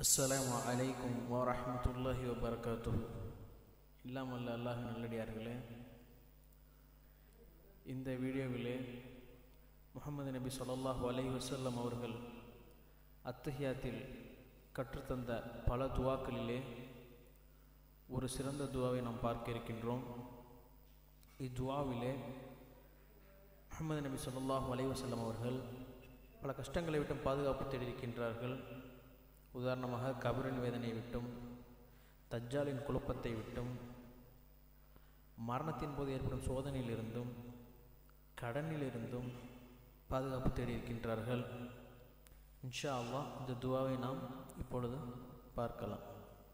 அஸ்ஸலாமு அலைக்கும் வரஹ்மத்துல்லாஹி வபரகாத்துஹு இல்லாமல் அல்லாஹ் நல்லடியார்களே இந்த வீடியோவிலே முகமது நபி ஸல்லல்லாஹு அலைஹி வஸல்லம் அவர்கள் அத்தஹியாத்தில் கற்றுத்தந்த பல துவாக்களிலே ஒரு சிறந்த துவாவை நாம் பார்க்க இருக்கின்றோம் இத்துவாவிலே முகமது நபி ஸல்லல்லாஹு அலைஹி வஸல்லம் அவர்கள் பல கஷ்டங்களை விட்டும் பாதுகாப்பு தேடியிருக்கின்றார்கள் உதாரணமாக கபரின் வேதனை விட்டும் தஜ்ஜாலின் குழப்பத்தை விட்டும் மரணத்தின் போது ஏற்படும் சோதனையிலிருந்தும் கடனிலிருந்தும் பாதுகாப்பு தேடியிருக்கின்றார்கள் இன்ஷா அல்லாஹ் இந்த துவாவை நாம் இப்பொழுது பார்க்கலாம்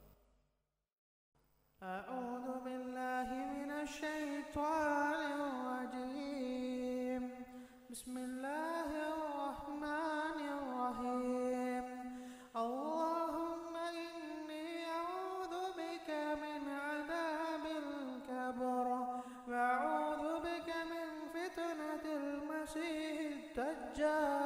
أعوذ بالله من الشيطان الرجيم بسم الله الرحمن الرحيم اللهم إني أعوذ بك من عذاب الكبر وأعوذ بك من فتنة المسيح الدجال